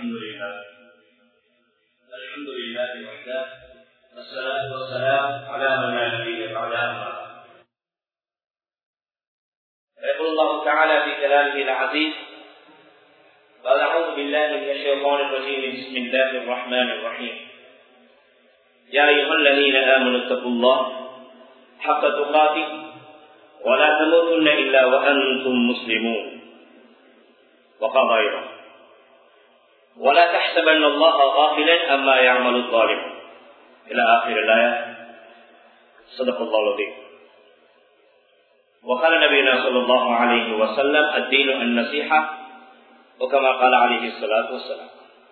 الحمد لله الحمد لله وحده والصلاة والسلام على من لا نبي بعده يقول الله تعالى في كلامه العزيز قال أعوذ بالله من الشيطان الرجيم بسم الله الرحمن الرحيم يا أيها الذين آمنوا اتقوا الله حق تقاته ولا تموتن إلا وأنتم مسلمون وقال أيضا ولا تحسبن الله غافلا أما يعمل الظالمون إلى آخر الآية صدق الله العظيم وقال نبينا صلى الله عليه وسلم الدين النصيحة وكما قال عليه الصلاة والسلام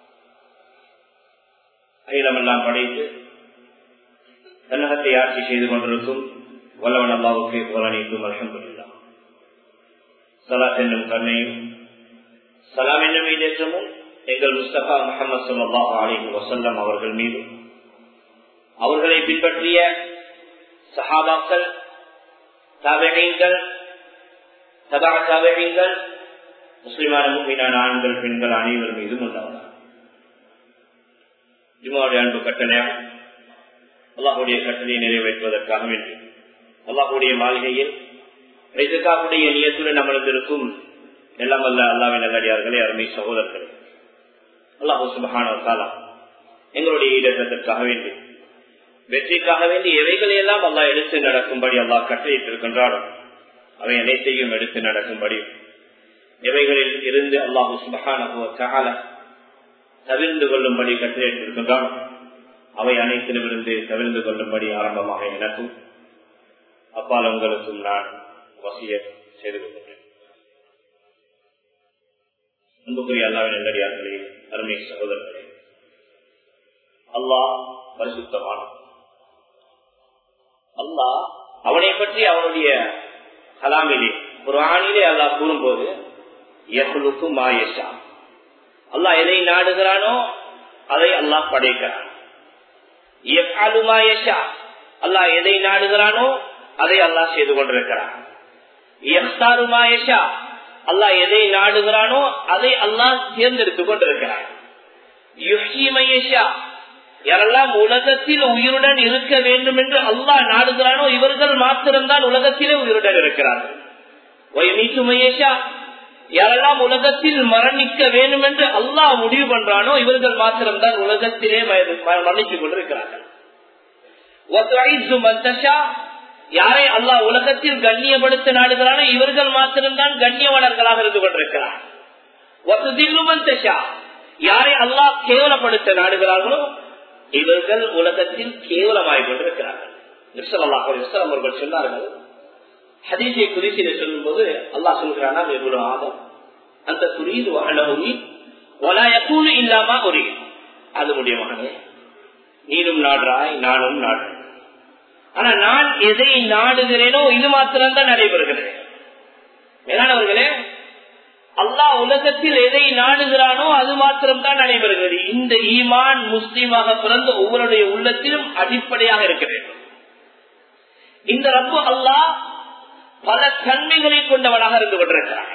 அகிலமெல்லாம் படைத்து தன்னகத்தை ஆட்சி செய்து கொண்டிருக்கும் வல்லவன் அல்லாவுக்கு புகழனைக்கும் அலமதுல்லா சலாத் என்னும் கண்ணையும் சலாம் என்னும் ஈடேற்றமும் எங்கள் முஸ்தபா முகமது சல்லாஹ் அலிஹி வசல்லம் அவர்கள் மீது அவர்களை பின்பற்றிய சஹாபாக்கள் தாபகங்கள் தபா தாபகங்கள் முஸ்லிமான மீனான ஆண்கள் பெண்கள் அனைவர் மீதும் உண்டாகும் ஜுமாவுடைய அன்பு கட்டளையா அல்லாஹுடைய கட்டளையை நிறைவேற்றுவதற்காக வேண்டும் அல்லாஹுடைய மாளிகையில் ரைசக்காவுடைய நியத்துடன் அமர்ந்திருக்கும் எல்லாம் அல்ல அல்லாவின் நல்லடியார்களே அருமை சகோதரர்களே அல்லாஹூ சுபஹான காலா எங்களுடைய ஈடத்திற்காக வேண்டி வெற்றிக்காக வேண்டி எவைகளை எல்லாம் அல்லா எடுத்து நடக்கும்படி அல்லாஹ் கட்டளையிட்டிருக்கின்றாரோ அவை அனைத்தையும் எடுத்து நடக்கும்படி எவைகளில் இருந்து அல்லாஹூ சுபஹான தவிர்ந்து கொள்ளும்படி கட்டளையிட்டிருக்கின்றாரோ அவை அனைத்திலும் இருந்து தவிர்ந்து கொள்ளும்படி ஆரம்பமாக எனக்கும் அப்பால் உங்களுக்கும் நான் வசிய செய்து கொள்கின்றேன் அன்புக்குரிய அல்லாவின் நல்லடியார்களே அருமை சகோதரர்களே அல்லாஹ் பரிசுத்தமான அல்லாஹ் அவனை பற்றி அவனுடைய கலாமிலே ஒரு ஆணிலே அல்லாஹ் கூறும்போது எஹ்லுக்கு மாயஷா அல்லாஹ் எதை நாடுகிறானோ அதை அல்லாஹ் படைக்கிறான் அல்லாஹ் எதை நாடுகிறானோ அதை அல்லாஹ் செய்து கொண்டிருக்கிறான் அல்லாஹ் எதை நாடுகிறானோ அதை அல்லாஹ் தேர்ந்தெடுத்துக் கொண்டிருக்கிறான் யாரெல்லாம் உலகத்தில் உயிருடன் இருக்க வேண்டும் என்று அல்லாஹ் நாடுகிறானோ இவர்கள் மாத்திரம்தான் உலகத்திலே உயிருடன் இருக்கிறார்கள் யாரெல்லாம் உலகத்தில் மரணிக்க வேண்டும் என்று அல்லாஹ் முடிவு பண்றானோ இவர்கள் மாத்திரம்தான் உலகத்திலே மரணித்துக் கொண்டிருக்கிறார்கள் யாரை அல்லாஹ் உலகத்தில் கண்ணியப்படுத்த நாடுகிறானோ இவர்கள் மாத்திரம்தான் கண்ணியவாளர்களாக இருந்து கொண்டிருக்கிறார் யாரை அல்லாஹ் கேவலப்படுத்த நாடுகிறார்களோ இவர்கள் உலகத்தில் கேவலமாய் கொண்டிருக்கிறார்கள் அவர்கள் சொன்னார்கள் ஹதீசை குறித்து சொல்லும் போது அல்லாஹ் சொல்கிறானா வெறும் ஆதம் அந்த குறியீடு அழகுரி ஒலாயக்கூடு இல்லாம ஒரு அது முடிய மகனே நீனும் நாடுறாய் நானும் நாடுறேன் ஆனா நான் எதை நாடுகிறேனோ இது மாத்திரம்தான் நடைபெறுகிறது மேலானவர்களே அல்லாஹ் உலகத்தில் எதை நாடுகிறானோ அது மாத்திரம்தான் நடைபெறுகிறது இந்த ஈமான் முஸ்லீமாக பிறந்த ஒவ்வொருடைய உள்ளத்திலும் அடிப்படையாக இருக்க வேண்டும் இந்த ரப்பு அல்லாஹ் பல தன்மைகளை கொண்டவனாக இருந்து கொண்டிருக்கிறான்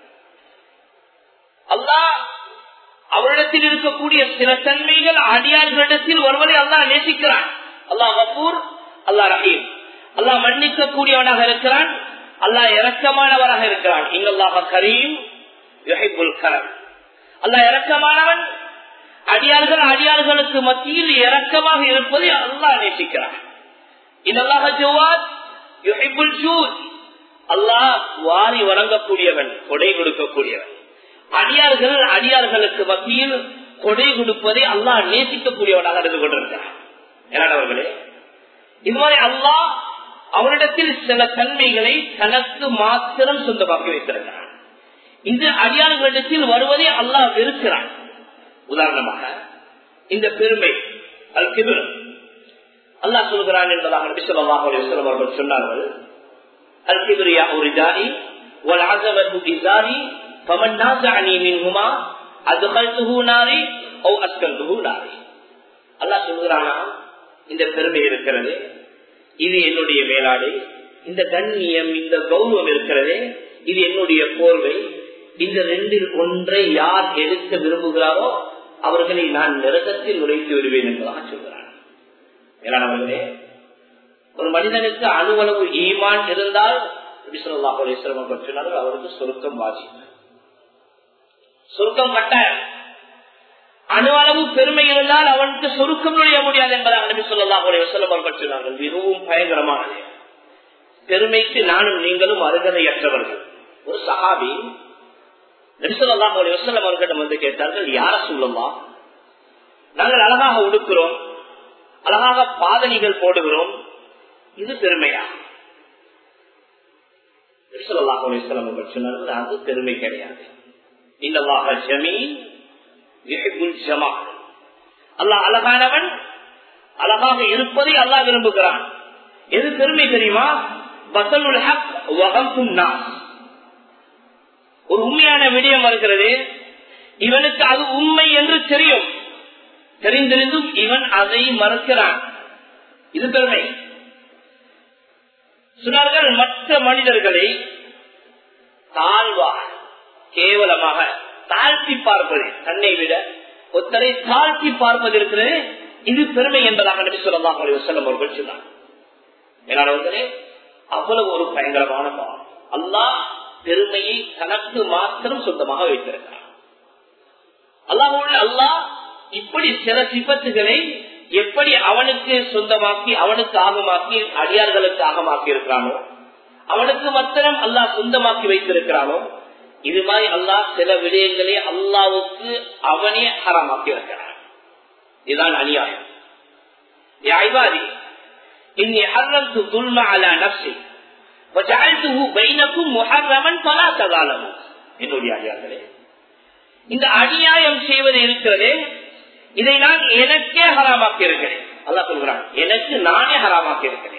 அல்லாஹ் அவரிடத்தில் இருக்கக்கூடிய சில தன்மைகள் அடியார்களிடத்தில் ஒருவரை அல்லாஹ் நேசிக்கிறான் அல்லாஹ் கபூர் அல்லா ரஹீம் அல்லா மன்னிக்க கூடியவனாக இருக்கிறான் அல்லா இறக்கமானவராக இருக்கிறான் இங்கல்லாக கரீம் கரம் அல்லா இறக்கமானவன் அடியார்கள் அடியார்களுக்கு மத்தியில் இறக்கமாக இருப்பதை அல்லாஹ் நேசிக்கிறான் இதல்லாக ஜவாத் யுஹிபுல் ஜூத் அல்லாஹ் வாரி வழங்கக்கூடியவன் கொடை கொடுக்கக்கூடியவன் அடியார்கள் அடியார்களுக்கு மத்தியில் கொடை கொடுப்பதை அல்லாஹ் நேசிக்கக்கூடியவனாக இருந்து கொண்டிருக்கிறான் ஏனாடவர்களே இது மாதிரி அல்லாஹ் அவரிடத்தில் சில தன்மைகளை தனக்கு மாத்திரம் சொந்தமாக்கி வைத்திருக்கிறான் இந்த அடியார்களிடத்தில் வருவதை அல்லாஹ் வெறுக்கிறான் உதாரணமாக இந்த பெருமை அது கிபிர் அல்லாஹ் சொல்கிறான் என்பதாக நபி ஸல்லல்லாஹு அலைஹி வஸல்லம் அவர்கள் சொன்னார்கள் அல் கிப்ரியா உரிதானி வல் அஸமத்து இஸாரி ஃபமன் நாஸஅனி மின்ஹுமா அத்கல்துஹு நாரி அவ் அஸ்கல்துஹு நாரி அல்லாஹ் சொல்கிறானா இந்த பெருமை இருக்கிறது இது என்னுடைய மேலாடை இந்த கண்ணியம் இந்த கௌரவம் இருக்கிறதே இது என்னுடைய போர்வை இந்த ரெண்டில் ஒன்றை யார் எடுக்க விரும்புகிறாரோ அவர்களை நான் நரகத்தில் நுழைத்து விடுவேன் என்பதாக சொல்கிறான் மேலானவர்களே ஒரு மனிதனுக்கு அணுவளவு ஈமான் இருந்தால் சொன்னார்கள் அவருக்கு சுருக்கம் வாசி சுருக்கம் கட்டாயம் அணு அளவு பெருமை இருந்தால் அவனுக்கு சுருக்கம் நுழைய முடியாது என்பதாக நபி சொல்லலாம் அவர்கள் சொன்னார்கள் மிகவும் பயங்கரமானது பெருமைக்கு நானும் நீங்களும் அருகதையற்றவர்கள் ஒரு சஹாபி நபிசல்லாம் வசல்லம் அவர்களிடம் வந்து கேட்டார்கள் யார சொல்லலாம் நாங்கள் அழகாக உடுக்கிறோம் அழகாக பாதணிகள் போடுகிறோம் இது பெருமையா நபிசல்லாஹ் அலிஸ்லாம் அவர்கள் சொன்னார்கள் அது பெருமை கிடையாது இன்னவாக ஜமீன் அல்லாஹ் அழகானவன் அழகாக இருப்பதை அல்லாஹ் விரும்புகிறான் எது பெருமை தெரியுமா பசலுல் ஹக் வகம்பும் நாஸ் ஒரு உண்மையான விடயம் வருகிறது இவனுக்கு அது உண்மை என்று தெரியும் தெரிந்திருந்தும் இவன் அதை மறுக்கிறான் இது பெருமை சொன்னார்கள் மற்ற மனிதர்களை தாழ்வாக கேவலமாக தாழ்த்தி பார்ப்பது தன்னை விட ஒருத்தரை தாழ்த்தி பார்ப்பது இருக்கிறது இது பெருமை என்பதாக நபி சொல்லலாம் வசல்லம் அவர்கள் சொன்னார் மேலானவர்களே அவ்வளவு ஒரு பயங்கரமான பாவம் அல்லாஹ் பெருமையை தனக்கு மாத்திரம் சொந்தமாக வைத்திருக்கிறார் அல்லாஹ் அல்லாஹ் இப்படி சில சிபத்துகளை எப்படி அவனுக்கு சொந்தமாக்கி அவனுக்கு ஆகமாக்கி அடியார்களுக்கு ஆகமாக்கி இருக்கிறானோ அவனுக்கு மாத்திரம் அல்லாஹ் சொந்தமாக்கி வைத்திருக்கிறானோ இது மாதிரி அல்லாஹ் சில விடயங்களை அல்லாவுக்கு அவனே ஹராமாக்கி வைக்கிறான் இதுதான் அநியாயம் யாய்வாதி இன்னி ஹர்ரத்து துல்ம அலா நப்சி என்னுடைய அடியார்களே இந்த அநியாயம் செய்வது இருக்கிறதே இதை நான் எனக்கே ஹராமாக்கி இருக்கிறேன் அல்லா சொல்கிறான் எனக்கு நானே ஹராமாக்கி இருக்கிறேன்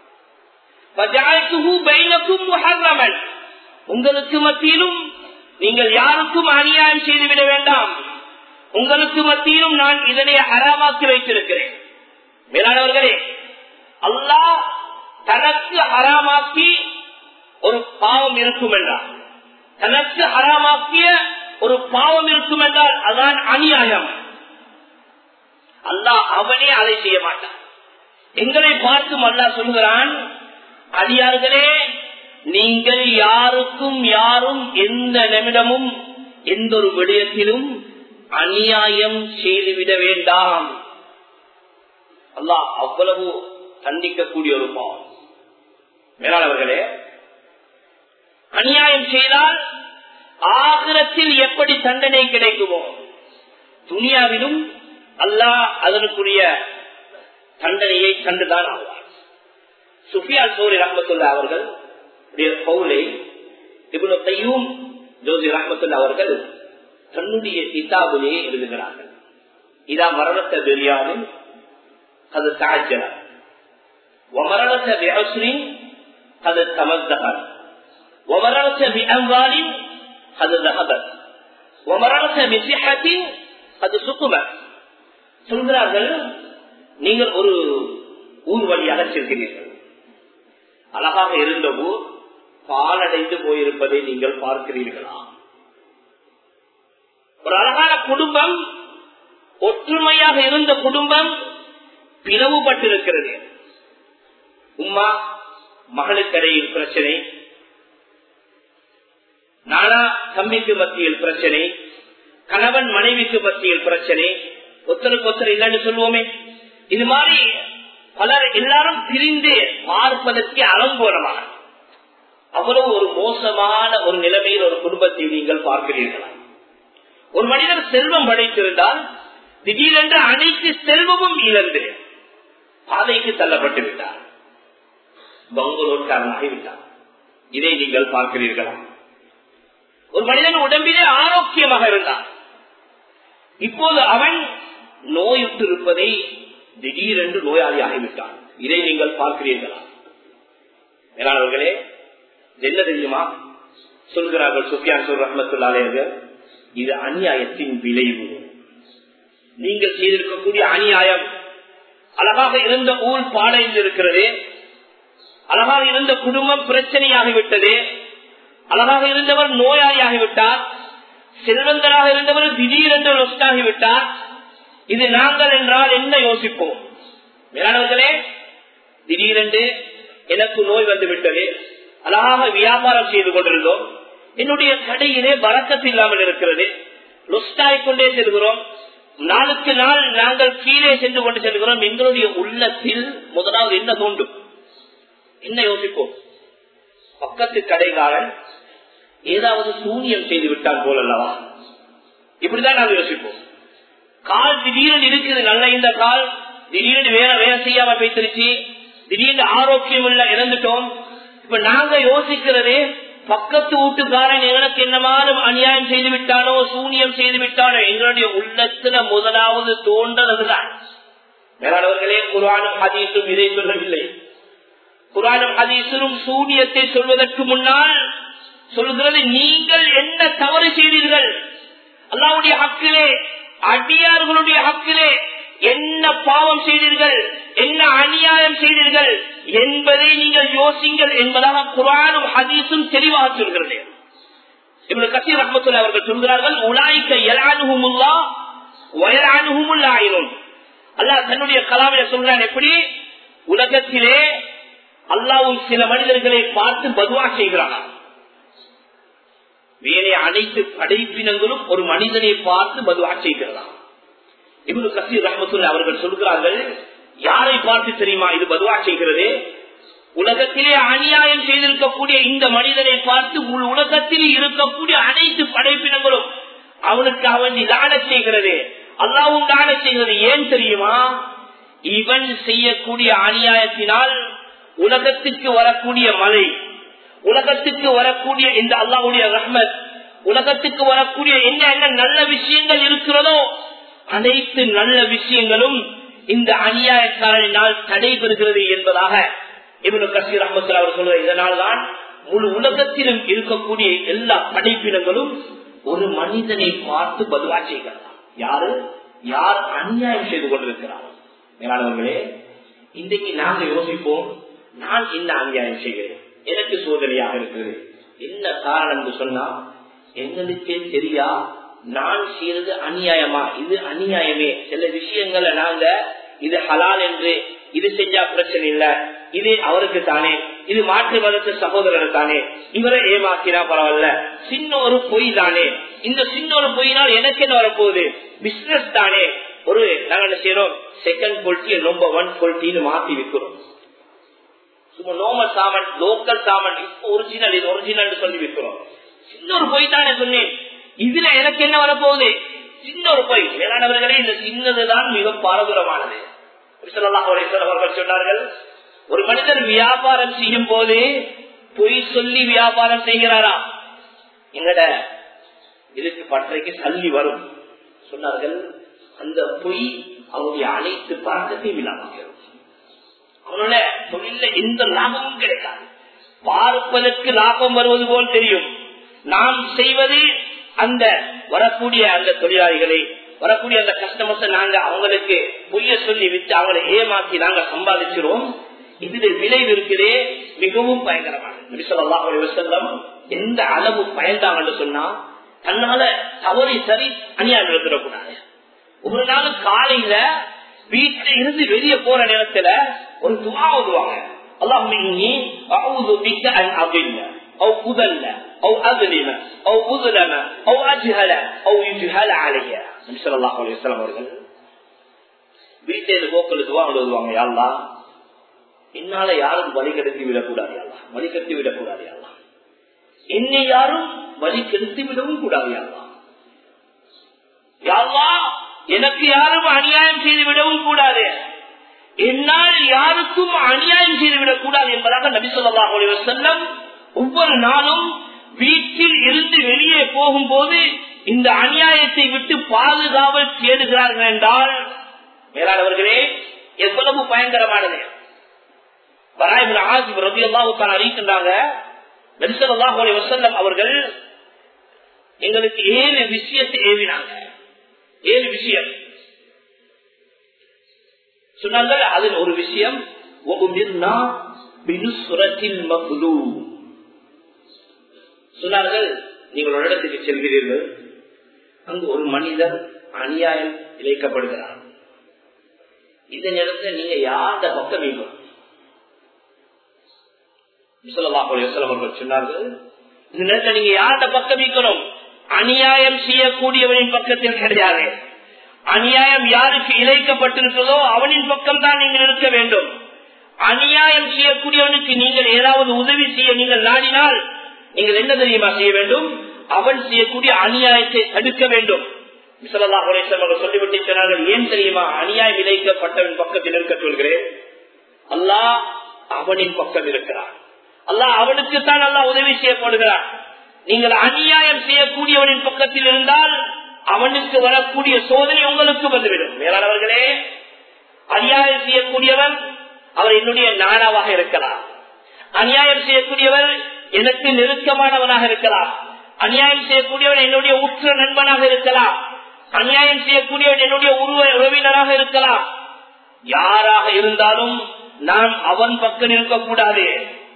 உங்களுக்கு மத்தியிலும் நீங்கள் யாருக்கும் அநியாயம் செய்துவிட வேண்டாம் உங்களுக்கு மத்தியிலும் நான் இதனை ஹராமாக்கி வைத்திருக்கிறேன் மேலானவர்களே அல்லாஹ் தனக்கு ஹராமாக்கி ஒரு பாவம் இருக்கும் என்றால் தனக்கு ஹராமாக்கிய ஒரு பாவம் இருக்கும் என்றால் அதான் அநியாயம் அல்லாஹ் அவனே அதை செய்ய மாட்டான் எங்களை பார்த்தும் அல்லா சொல்கிறான் அடியார்களே நீங்கள் யாருக்கும் யாரும் எந்த நிமிடமும் எந்த ஒரு விடயத்திலும் அநியாயம் செய்துவிட வேண்டாம் அல்லாஹ் அவ்வளவு கண்டிக்கக்கூடிய ஒரு பாவம் மேலாளர்களே அநியாயம் செய்தால் ஆகிரத்தில் எப்படி தண்டனை கிடைக்குமோ துனியாவிலும் அல்லாஹ் அதனுக்குரிய தண்டனையை கண்டுதான் ஆவார் சுஃபியால் சோரி ரஹமத்துல்லா அவர்கள் பவுலை இவ்வளவு கையும் ஜோதி ரஹமத்துல்லா அவர்கள் தன்னுடைய கிதாபிலே எழுதுகிறார்கள் இதா மரணத்த பிரியாணி அது தாஜ்ஜன ومررت بعسر قد تمزقت ومررت بأموال قد ذهبت ومررت بصحة قد سقمت சொல்கிறார்கள் நீங்கள் ஒரு ஊர் வழியாக செல்கிறீர்கள் அழகாக இருந்த ஊர் பாலடைந்து போயிருப்பதை நீங்கள் பார்க்கிறீர்களா ஒரு அழகான குடும்பம் ஒற்றுமையாக இருந்த குடும்பம் பிளவுபட்டிருக்கிறது உம்மா மகளுக்கடையில் பிரச்சனை நானா தம்பிக்கு மத்தியில் பிரச்சனை கணவன் மனைவிக்கு மத்தியில் பிரச்சனை ஒருத்தருக்கு ஒருத்தர் இல்லைன்னு சொல்லுவோமே இது மாதிரி பலர் எல்லாரும் பிரிந்து பார்ப்பதற்கு அலங்கோலமாக அவ்வளவு ஒரு மோசமான ஒரு நிலைமையில் ஒரு குடும்பத்தை நீங்கள் பார்க்கிறீர்களா ஒரு மனிதர் செல்வம் படைத்திருந்தால் திடீரென்று அனைத்து செல்வமும் இழந்து பாதைக்கு தள்ளப்பட்டு விட்டார் பங்களூர்காரனாகிவிட்டார் இதை நீங்கள் பார்க்கிறீர்களா ஒரு மனிதன் உடம்பிலே ஆரோக்கியமாக இருந்தான் இப்போது அவன் நோயுற்று இருப்பதை திடீரென்று நோயாளி ஆகிவிட்டான் இதை நீங்கள் பார்க்கிறீர்களா மேலானவர்களே என்ன தெரியுமா சொல்கிறார்கள் சுஃபியான் சொல் ரஹமத்துல்லாலேயர்கள் இது அநியாயத்தின் விளைவு நீங்கள் செய்திருக்கக்கூடிய அநியாயம் அழகாக இருந்த ஊர் பாடையில் இருக்கிறது அழகாக இருந்த குடும்பம் பிரச்சனையாகிவிட்டது அழகாக இருந்தவர் நோயாளியாகிவிட்டார் செல்வந்தராக இருந்தவர் திடீரென்று லொஸ்டாகிவிட்டார் இது நாங்கள் என்றால் என்ன யோசிப்போம் மேலானவர்களே திடீரென்று எனக்கு நோய் வந்து விட்டது அழகாக வியாபாரம் செய்து கொண்டிருந்தோம் என்னுடைய கடையிலே வரக்கத்து இல்லாமல் இருக்கிறது லொஸ்டாய் கொண்டே செல்கிறோம் நாளுக்கு நாள் நாங்கள் கீழே சென்று கொண்டு செல்கிறோம் எங்களுடைய உள்ளத்தில் முதலாவது என்ன தோன்றும் என்ன யோசிப்போம் பக்கத்து கடைக்காரன் ஏதாவது சூனியம் செய்து விட்டால் போல் அல்லவா இப்படிதான் நாங்கள் யோசிப்போம் கால் திடீரென்று இருக்குது நல்ல இந்த கால் திடீரென்று வேற வேலை செய்யாம போய்த்திருச்சு திடீர்னு ஆரோக்கியம் இல்ல இறந்துட்டோம் இப்ப நாங்க யோசிக்கிறதே பக்கத்து வீட்டுக்காரன் எங்களுக்கு என்னமானும் அநியாயம் செய்து விட்டானோ சூனியம் செய்து விட்டானோ எங்களுடைய உள்ளத்துல முதலாவது தோன்றதுதான் மேலானவர்களே குரானும் ஹதீஸும் இதை சொல்லவில்லை குரானும் ஹதீஸும் சூனியத்தை சொல்வதற்கு முன்னால் சொல்கிறது நீங்கள் என்ன தவறு செய்தீர்கள் அல்லாவுடைய ஹக்கிலே அடியார்களுடைய ஹக்கிலே என்ன பாவம் செய்தீர்கள் என்ன அநியாயம் செய்தீர்கள் என்பதை நீங்கள் யோசிங்கள் என்பதாக குரானும் ஹதீஸும் தெளிவாக சொல்கிறது இவர்கள் கசீர் ரஹமத்துல்லா அவர்கள் சொல்கிறார்கள் உலாய்க்க எலானுகுமுல்லா வயலானுகுமுல்லாயினும் அல்லாஹ் தன்னுடைய கலாவில சொல்றான் எப்படி உலகத்திலே அல்லாவும் சில மனிதர்களை பார்த்து பதுவா செய்கிறான் வேலை அனைத்து படைப்பினங்களும் ஒரு மனிதனை பார்த்து பதுவா செய்கிறதா இவரு கசீர் ரஹமத்துல்லா அவர்கள் சொல்கிறார்கள் யாரை பார்த்து தெரியுமா இது பதுவா செய்கிறது உலகத்திலே அநியாயம் செய்திருக்கக்கூடிய இந்த மனிதனை பார்த்து முழு உலகத்திலே இருக்கக்கூடிய அனைத்து படைப்பினங்களும் அவனுக்கு அவன் தான செய்கிறது அல்லாவும் தான செய்கிறது ஏன் தெரியுமா இவன் செய்யக்கூடிய அநியாயத்தினால் உலகத்துக்கு வரக்கூடிய மழை உலகத்துக்கு வரக்கூடிய இந்த அல்லாவுடைய ரஹ்மத் உலகத்துக்கு வரக்கூடிய என்ன என்ன நல்ல விஷயங்கள் இருக்கிறதோ அனைத்து நல்ல விஷயங்களும் இந்த அநியாயக்காரனால் தடைபெறுகிறது என்பதாக இவனு கசீர் அஹமது அவர் சொல்ற இதனால்தான் முழு உலகத்திலும் இருக்கக்கூடிய எல்லா படைப்பினங்களும் ஒரு மனிதனை பார்த்து பதுவா செய்கிறார் யாரு யார் அநியாயம் செய்து கொண்டிருக்கிறார் மேலானவர்களே இன்றைக்கு நாங்க யோசிப்போம் நான் என்ன அநியாயம் செய்கிறேன் எனக்கு சோதனையாக இருக்கிறது என்ன காரணம் என்று சொன்னா எங்களுக்கே தெரியா நான் செய்யறது அநியாயமா இது அநியாயமே சில விஷயங்களை நாங்க இது ஹலால் என்று இது செஞ்சா பிரச்சனை இல்ல இது அவருக்கு தானே இது மாற்று மதத்து சகோதரர் தானே இவரை ஏமாத்தினா பரவாயில்ல சின்ன ஒரு பொய் தானே இந்த சின்ன ஒரு பொய்னால் எனக்கு என்ன வரப்போகுது பிசினஸ் தானே ஒரு நாங்க என்ன செய்யறோம் செகண்ட் குவாலிட்டியை நம்பர் ஒன் குவாலிட்டின்னு மாத்தி விற்கிறோம் சும்மா நோமல் சாமன் லோக்கல் சாமன் இப்போ ஒரிஜினல் இது ஒரிஜினல் சொல்லி விற்கிறோம் சின்ன ஒரு பொய் தானே சொன்னேன் இதுல எனக்கு என்ன வரப்போகுது சின்ன ஒரு பொய் மேலானவர்களே இந்த சின்னதுதான் மிக பாரதூரமானது அவர்கள் சொன்னார்கள் ஒரு மனிதர் வியாபாரம் செய்யும் போது பொய் சொல்லி வியாபாரம் செய்கிறாரா எங்கட இதுக்கு பற்றைக்கு சல்லி வரும் சொன்னார்கள் அந்த பொய் அவருடைய அனைத்து பழக்கத்தையும் இல்லாமல் அவனோட தொழில எந்த லாபமும் கிடைக்காது பார்ப்பதற்கு லாபம் வருவது போல் தெரியும் நாம் செய்வது அந்த வரக்கூடிய அந்த தொழிலாளிகளை வரக்கூடிய அந்த கஸ்டமர்ஸ் நாங்க அவங்களுக்கு பொய்ய சொல்லி விட்டு அவங்களை ஏமாத்தி நாங்க சம்பாதிச்சிரும் இதுல விளைவு இருக்குதே மிகவும் பயங்கரமானது செல்லம் எந்த அளவு பயந்தாங்கன்னு சொன்னா தன்னால தவறி சரி அநியாயம் எழுதிடக்கூடாது ஒரு நாள் காலையில வீட்டுல இருந்து வெளியே போற நேரத்துல ஒரு துவா ஓதுவாங்க அல்லாஹ் أو أضل أو أظلم أو أظلم أو أجهل أو يجهل علي نبي صلى الله عليه وسلم அவர்கள் வீட்டில் போக்கள் துவா எழுதுவாங்க யாழ்லா என்னால யாரும் வழி கெடுத்து விடக்கூடாது யாழ்லா வழி கெடுத்து விடக்கூடாது யாழ்லா என்னை யாரும் வழி கெடுத்து விடவும் கூடாது யாழ்லா யாழ்லா எனக்கு யாரும் அநியாயம் செய்து விடவும் கூடாது என்னால் யாருக்கும் அநியாயம் செய்துவிடக் கூடாது என்பதாக நபி சொல்லா செல்லம் ஒவ்வொரு நாளும் வீட்டில் இருந்து வெளியே போகும்போது இந்த அநியாயத்தை விட்டு பாதுகாவல் தேடுகிறார்கள் என்றால் மேலானவர்களே எவ்வளவு பயங்கரமானது அறிவிக்கின்றாங்க அவர்கள் எங்களுக்கு ஏழு விஷயத்தை ஏவினாங்க ஏழு விஷயம் சொன்னாங்க அதில் ஒரு விஷயம் சொன்னார்கள் நீங்கள் ஒரு இடத்துக்கு செல்கிறீர்கள் அங்கு ஒரு மனிதர் அநியாயம் இழைக்கப்படுகிறார் இந்த நேரத்தில் நீங்க யார்ட பக்கம் நீக்கணும் அவர்கள் சொன்னார்கள் இந்த நேரத்தில் நீங்க யார்ட பக்கம் நீக்கணும் அநியாயம் செய்யக்கூடியவனின் பக்கத்தில் கிடையாது அநியாயம் யாருக்கு இழைக்கப்பட்டிருக்கிறதோ அவனின் பக்கம் தான் நீங்கள் இருக்க வேண்டும் அநியாயம் செய்யக்கூடியவனுக்கு நீங்கள் ஏதாவது உதவி செய்ய நீங்கள் நாடினால் நீங்கள் என்ன தெரியுமா செய்ய வேண்டும் அவன் செய்யக்கூடிய அநியாயத்தை தடுக்க வேண்டும் சொல்லிவிட்டு சொன்னார்கள் ஏன் தெரியுமா அநியாயம் இழைக்கப்பட்டவன் பக்கத்தில் இருக்க சொல்கிறேன் அல்லாஹ் அவனின் பக்கம் இருக்கிறான் அல்லாஹ் அவனுக்குத்தான் அல்லாஹ் உதவி செய்யப்படுகிறான் நீங்கள் அநியாயம் செய்யக்கூடியவனின் பக்கத்தில் இருந்தால் அவனுக்கு வரக்கூடிய சோதனை உங்களுக்கு வந்துவிடும் மேலானவர்களே அநியாயம் செய்யக்கூடியவன் அவர் என்னுடைய நானாவாக இருக்கலாம் அநியாயம் செய்யக்கூடியவர் எனக்கு நெருக்கமானவனாக இருக்கலாம் அநியாயம் செய்யக்கூடியவன் என்னுடைய உற்ற நண்பனாக இருக்கலாம் அநியாயம் செய்யக்கூடியவன் என்னுடைய உருவ உறவினராக இருக்கலாம் யாராக இருந்தாலும் நாம் அவன் பக்கம் இருக்கக்கூடாது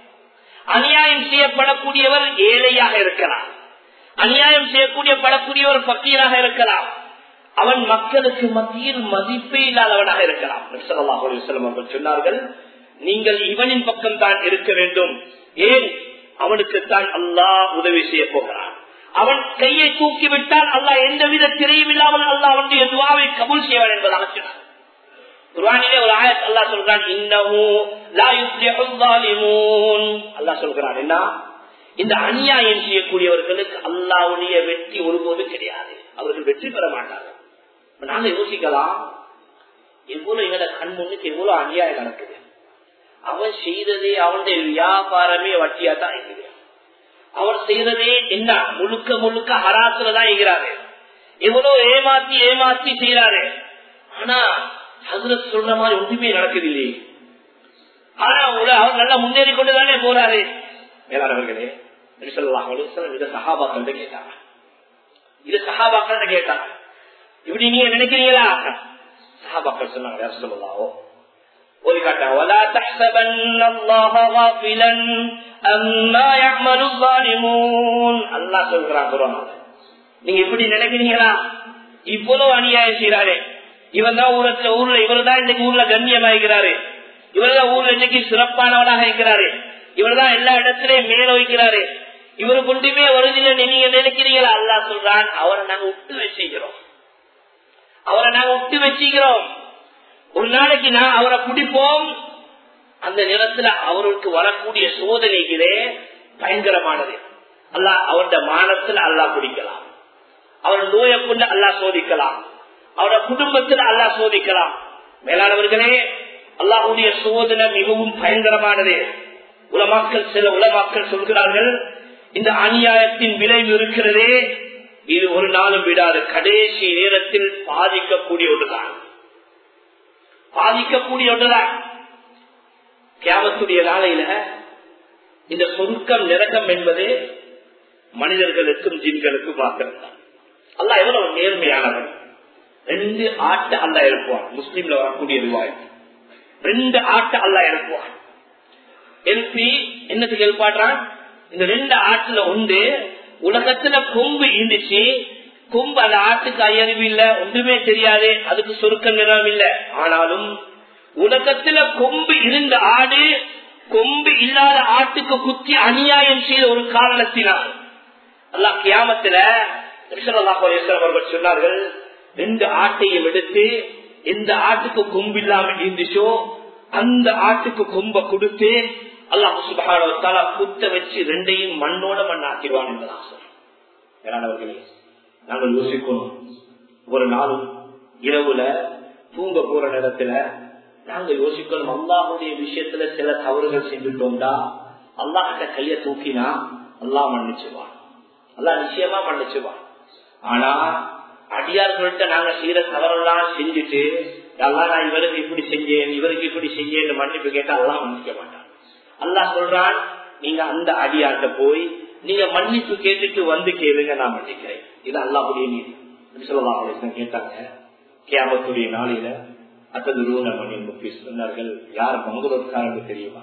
அநியாயம் செய்யப்படக்கூடியவர் ஏழையாக இருக்கலாம் அநியாயம் செய்யக்கூடிய படக்கூடியவர் பக்கீராக இருக்கலாம் அவன் மக்களுக்கு மத்தியில் மதிப்பே இல்லாதவனாக இருக்கலாம் அவர்கள் சொன்னார்கள் நீங்கள் இவனின் பக்கம் தான் இருக்க வேண்டும் ஏன் அவனுக்குத்தான் அல்லாஹ் உதவி செய்ய போகிறான் அவன் கையை தூக்கிவிட்டால் அல்லாஹ் எந்தவித திரையும் இல்லாமல் அல்லாஹ் அவனுடைய துவாவை கபூல் செய்வான் என்பதாக சொன்னார் குர்ஆனிலே ஒரு ஆயத் அல்லாஹ் சொல்றான் இன்னஹு லா யுஃப்லிஹுல் ஸாலிமூன் அல்லாஹ் சொல்றான் என்ன இந்த அநியாயம் செய்யக்கூடியவர்களுக்கு அல்லாஹ்வுடைய வெற்றி ஒருபோது கிடையாது அவர்கள் வெற்றி பெற மாட்டார்கள் நாங்க யோசிக்கலாம் எவ்வளவு எங்களோட கண் முன்னுக்கு எவ்வளவு அநியாயம் நடக்குது அவன் செய்ததே அவனுடைய வியாபாரமே வட்டியா தான் இருக்குது அவர் செய்ததே என்ன முழுக்க முழுக்க ஹராத்துலதான் இருக்கிறாரு எவ்வளவு ஏமாத்தி ஏமாத்தி செய்யறாரு ஆனா ஹசரத் சொல்ற மாதிரி ஒன்றுமே நடக்குது இல்லையே ஆனா அவர் நல்லா முன்னேறி கொண்டுதானே போறாரு மேலானவர்களே இதை சகாபாக்கள் கேட்டாங்க இது சகாபாக்கள் கேட்டாங்க இப்படி நீங்க நினைக்கிறீங்களா சகாபாக்கள் சொன்னாங்க யார் சொல்லலாவோ ஒரு காட்டா ولا تحسبن الله غافلا عما يعمل الظالمون அல்லாஹ் சொல்றான் குர்ஆன்ல நீங்க இப்படி நினைக்கிறீங்களா இவ்வளவு அநியாயம் செய்யறாரு இவன் தான் ஊரத்துல ஊர்ல இவர் தான் இன்னைக்கு ஊர்ல கண்ணியமாகிறாரு இவர் தான் ஊர்ல இன்னைக்கு சிறப்பானவனாக இருக்கிறாரு இவர் தான் எல்லா இடத்திலையும் மேல வைக்கிறாரு இவரு கொண்டுமே வருதில்லை நீங்க நினைக்கிறீங்களா அல்லா சொல்றான் அவரை நாங்க விட்டு வச்சுக்கிறோம் அவரை நாங்க விட்டு வச்சுக்கிறோம் ஒரு நாளைக்கு நான் அவரை பிடிப்போம் அந்த நேரத்துல அவருக்கு வரக்கூடிய சோதனைகளே பயங்கரமானது அல்லா அவருடைய மானத்துல அல்லா பிடிக்கலாம் அவர் நோயை கொண்டு அல்லா சோதிக்கலாம் அவருடைய குடும்பத்தில் அல்லா சோதிக்கலாம் மேலானவர்களே அல்லாஹுடைய சோதனை மிகவும் பயங்கரமானது உலமாக்கள் சில உலமாக்கள் சொல்கிறார்கள் இந்த அநியாயத்தின் விளைவு இருக்கிறதே இது ஒரு நாளும் விடாது கடைசி நேரத்தில் பாதிக்கக்கூடிய ஒன்றுதான் பாதிக்கக்கூடிய ஒன்றுதான் கேமத்துடைய நாளையில இந்த சொருக்கம் நிறக்கம் என்பது மனிதர்களுக்கும் ஜின்களுக்கும் மாத்திரம்தான் அல்ல எவ்வளவு நேர்மையானவன் ரெண்டு ஆட்டை அல்ல இருப்பான் முஸ்லீம்ல வரக்கூடிய ரிவாய் ரெண்டு ஆட்டை அல்ல இருப்பான் எழுப்பி என்னத்துக்கு எழுப்பாடுறான் இந்த ரெண்டு ஆட்டுல உண்டு உலகத்துல கொம்பு இருந்துச்சு கொம்பு அந்த ஆட்டுக்கு அயறிவு இல்ல ஒன்றுமே தெரியாது அதுக்கு சொருக்க நிறம் இல்ல ஆனாலும் உலகத்துல கொம்பு இருந்த ஆடு கொம்பு இல்லாத ஆட்டுக்கு குத்தி அநியாயம் செய்த ஒரு காரணத்தினால் அல்லா கியாமத்துல அவர்கள் சொன்னார்கள் ரெண்டு ஆட்டையும் எடுத்து எந்த ஆட்டுக்கு கொம்பு இல்லாம இருந்துச்சோ அந்த ஆட்டுக்கு கொம்ப கொடுத்து அல்லாஹ் சுபகான குத்த வச்சு ரெண்டையும் மண்ணோட மண் ஆக்கிடுவான் என்பதாக சொன்னார்களே நாங்கள் யோசிக்கணும் ஒரு நாளும் இரவுல தூங்க போற நேரத்துல நாங்க யோசிக்கணும் அல்லாஹுடைய விஷயத்துல சில தவறுகள் செஞ்சுட்டோம்டா அல்லாஹிட்ட கைய தூக்கினா அல்லாஹ் மன்னிச்சுவான் அல்லா நிச்சயமா மன்னிச்சுவான் ஆனா அடியார்கள்ட்ட நாங்க செய்யற தவறெல்லாம் செஞ்சுட்டு எல்லாம் நான் இவருக்கு இப்படி செஞ்சேன் இவருக்கு இப்படி செஞ்சேன் மன்னிப்பு கேட்டா எல்லாம் மன்னிக்க மாட்டான் அல்லாஹ் சொல்றான் நீங்க அந்த அடியார்ட்ட போய் நீங்க மன்னிப்பு கேட்டுட்டு வந்து கேளுங்க நான் மன்னிக்கிறேன் இது அல்லாஹுடைய நீதி சொல்லலாம் கேட்டாங்க கேமத்துடைய நாளையில அத்தது ரூன மணி முப்பி சொன்னார்கள் யார் மங்களூர்காரங்க தெரியுமா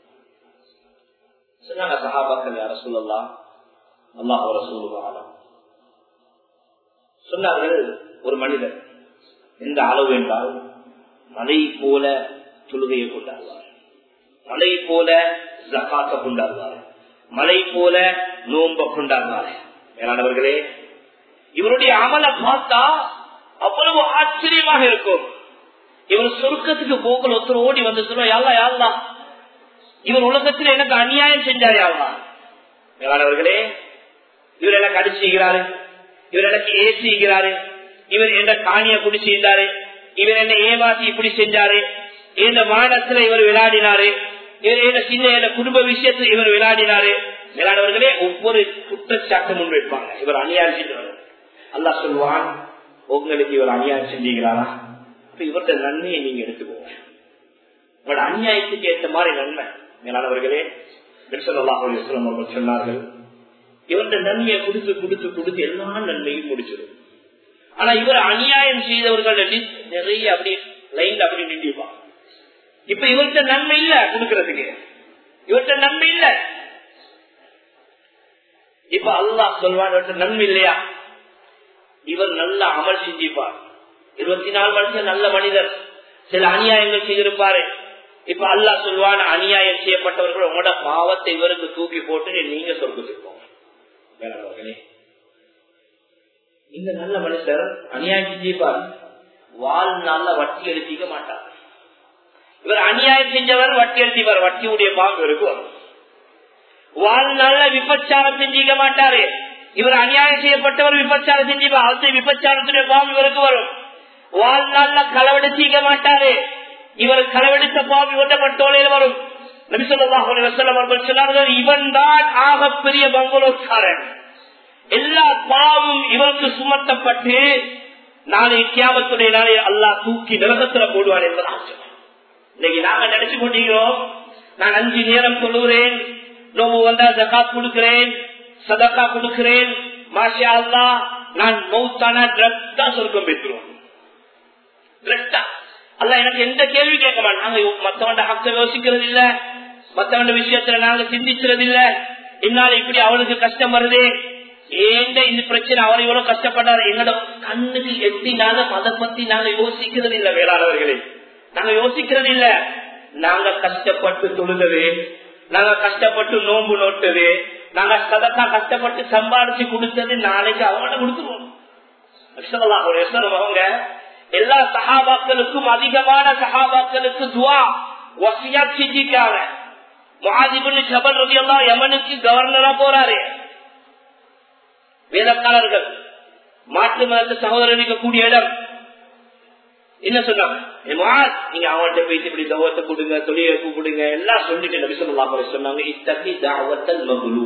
சொன்னாங்க சஹாபாக்கள் யார சொல்லலாம் அல்லாஹ் ரசூலுவாலம் சொன்னார்கள் ஒரு மனிதர் எந்த அளவு என்றால் மலை போல தொழுகையை கொண்டாடுவார் மலை போல ஜக்காத்த கொண்டாடுவார் மலை போல நோம்ப கொண்டாடுவார் மேலானவர்களே இவருடைய அமலை பார்த்தா அவ்வளவு ஆச்சரியமாக இருக்கும் இவர் சொர்க்கத்துக்கு போக்கல் ஒருத்தர் ஓடி வந்து சொல்ல யாரா யாரா இவர் உலகத்தில் எனக்கு அநியாயம் செஞ்சார் யாரா மேலானவர்களே இவர் எனக்கு அடிச்சுகிறாரு இவர் எனக்கு ஏசிக்கிறாரு இவர் என்ன காணிய குடி செய்தாரு இவர் என்ன ஏமாத்தி இப்படி செஞ்சாரு இந்த மாடத்துல இவர் விளையாடினாரு இவர் என்ன சின்ன என்ன குடும்ப விஷயத்தில் இவர் விளையாடினாரு விளையாடுவர்களே ஒவ்வொரு குற்றச்சாட்டு முன்வைப்பாங்க இவர் அநியாயம் செஞ்சவர் அல்லா சொல்லுவான் உங்களுக்கு இவர் அநியாயம் செஞ்சீங்களா அப்ப இவர்கிட்ட நன்மையை நீங்க எடுத்துக்கோங்க உங்களோட அநியாயத்துக்கு ஏற்ற மாதிரி நன்மை மேலானவர்களே அவர்கள் சொன்னார்கள் இவர்கிட்ட நன்மையை கொடுத்து கொடுத்து கொடுத்து எல்லா நன்மையும் முடிச்சிடும் ஆனா இவர் அநியாயம் செய்தவர்கள் நிறைய அப்படி லைன்ல அப்படி நின்றுப்பான் இப்ப இவர்கிட்ட நன்மை இல்ல கொடுக்கறதுக்கு இவர்கிட்ட நன்மை இல்ல இப்ப அல்லாஹ் சொல்வான் இவர்கிட்ட நன்மை இல்லையா இவர் நல்ல அமல் செஞ்சிப்பார் இருபத்தி நாலு வருஷம் நல்ல மனிதர் சில அநியாயங்கள் செய்திருப்பாரு இப்ப அல்லா சொல்வான் அநியாயம் செய்யப்பட்டவர்கள் உங்களோட பாவத்தை இவருக்கு தூக்கி போட்டு நீங்க சொர்க்கத்துக்கு போங்க இந்த நல்ல மனுஷர் அநியாயம் செஞ்சிருப்பார் வாழ்நாள்ல வட்டி எடுத்திக்க மாட்டார் இவர் அநியாயம் செஞ்சவர் வட்டி எடுத்திப்பார் வட்டியுடைய பாம்பு இருக்கு வரும் வாழ்நாள்ல விபச்சாரம் செஞ்சிக்க மாட்டாரு இவர் அநியாயம் செய்யப்பட்டவர் விபச்சாரம் செஞ்சிப்பார் அது விபச்சாரத்துடைய பாம்பு இவருக்கு வரும் வாழ்நாள்ல களவெடுத்திக்க மாட்டாரு இவர் களவெடுத்த பாம்பு இவர்கிட்ட பட்டோலையில் வரும் அவர்கள் சொன்னார்கள் இவன் தான் ஆகப்பெரிய பங்களோக்காரன் எல்லா பாவமும் இவருக்கு சுமத்தப்பட்டு நாளை கியாமத்துடைய நாளை அல்லா தூக்கி நரகத்துல போடுவார் என்பதாக இன்னைக்கு நாங்க நினைச்சு கொண்டிருக்கிறோம் நான் அஞ்சு நேரம் சொல்லுகிறேன் நோவு வந்தா ஜகாத் கொடுக்கிறேன் சதக்கா கொடுக்கிறேன் மாஷா அல்லா நான் மௌத்தானா டிரக்டா சொர்க்கம் பெற்றுவோம் டிரக்டா அல்ல எனக்கு எந்த கேள்வி கேட்க மாட்டோம் நாங்க மத்தவண்ட ஹக்க யோசிக்கிறது இல்ல மத்தவண்ட விஷயத்துல நாங்க சிந்திக்கிறது இல்ல என்னால இப்படி அவனுக்கு கஷ்டம் வருது ஏண்ட இந்த பிரச்சனை அவர் இவ்வளவு கஷ்டப்பட்டாரு எங்களோட கண்ணுக்கு எட்டினாலும் அதை பத்தி நாங்க யோசிக்கிறது இல்ல வேளாளர்களே நாங்க யோசிக்கிறது இல்ல நாங்க கஷ்டப்பட்டு தொழுதது நாங்க கஷ்டப்பட்டு நோம்பு நோட்டது நாங்க சதக்கா கஷ்டப்பட்டு சம்பாதிச்சு கொடுத்தது நாளைக்கு அவங்கள்ட்ட கொடுத்துருவோம் அவங்க எல்லா சகாபாக்களுக்கும் அதிகமான சகாபாக்களுக்கு துவா வசியா செஞ்சிருக்காங்க மாதிபுன்னு ஜபல் ரவி எல்லாம் யமனுக்கு கவர்னரா போறாரு வேதக்காரர்கள் மாற்று மதத்து சகோதரனுக்கு கூடிய இடம் என்ன சொன்னாங்க நீங்க அவங்கள்ட்ட போயிட்டு இப்படி தவத்தை கொடுங்க தொழிலை கூப்பிடுங்க எல்லாம் சொல்லிட்டு நபி சொல்லா சொன்னாங்க இத்தகைய தாவத்தல் மகுலு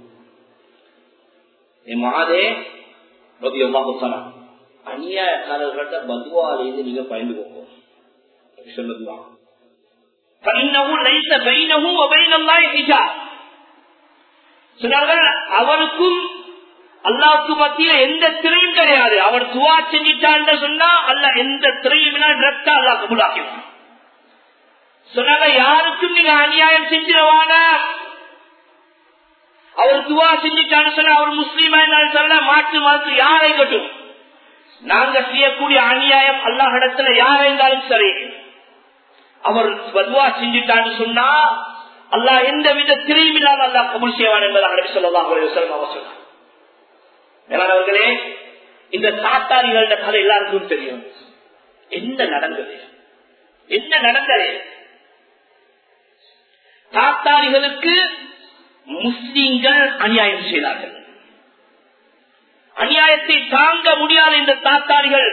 மாதே ரவி எல்லாம் அநியாயக்காரர்கள்ட்ட பத்வாலேருந்து நீங்க பயந்து போங்க சொன்னதுதான் அவருக்கும் அல்லாவுக்கு மத்தியில எந்த திரையும் கிடையாது அவர் துவா செஞ்சிட்டான்னு சொன்னா அல்ல எந்த திரையும் அல்லா கபுலாக்கினான் சொன்னாங்க யாருக்கும் நீங்க அநியாயம் செஞ்சிடவான அவர் துவா செஞ்சிட்டான்னு சொன்னா அவர் முஸ்லீமா இருந்தாலும் சொல்ல மாற்று மதத்து யாரை கட்டும் நாங்க செய்யக்கூடிய அநியாயம் அல்லாஹிடத்துல யாரா இருந்தாலும் சரி அவர் பதுவா செஞ்சுட்டான்னு சொன்னா அல்லா எந்த வித திரையில்லாத அல்லா கபுல் செய்வான் என்பதாக சொல்லலாம் அவர் சொன்னார் மேலானவர்களே இந்த தாத்தாரிகள கதை எல்லாருக்கும் தெரியும் என்ன நடந்தது என்ன நடந்தது தாத்தாரிகளுக்கு முஸ்லீம்கள் அநியாயம் செய்தார்கள் அநியாயத்தை தாங்க முடியாத இந்த தாத்தாரிகள்